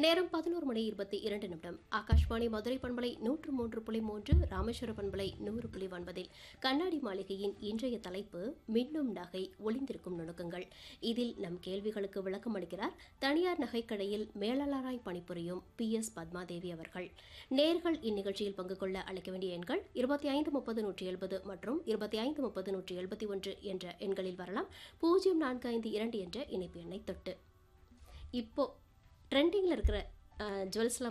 நேரம் பதினோரு மணி இருபத்தி இரண்டு நிமிடம் ஆகாஷ்வாணி மதுரை பண்பலை நூற்று மூன்று புள்ளி மூன்று ராமேஸ்வர பண்பலை நூறு புள்ளி ஒன்பதில் கண்ணாடி மாளிகையின் இன்றைய தலைப்பு மின்னும் நகை ஒளிந்திருக்கும் நுணுக்கங்கள் இதில் நம் கேள்விகளுக்கு விளக்கம் அளிக்கிறார் தனியார் நகைக்கடையில் மேலாளராய் பணிபுரியும் பி எஸ் பத்மாதேவி அவர்கள் நேர்கள் இந்நிகழ்ச்சியில் பங்கு கொள்ள அழைக்க வேண்டிய எண்கள் இருபத்தி ஐந்து முப்பது நூற்றி எழுபது மற்றும் இருபத்தி ஐந்து முப்பது நூற்றி எழுபத்தி ஒன்று என்ற எண்களில் வரலாம் பூஜ்ஜியம் நான்கு ஐந்து இரண்டு என்ற இணைப்பு எண்ணை தொட்டு இப்போ ட்ரெண்டிங்கில் இருக்கிற ஜுவல்ஸ்லாம்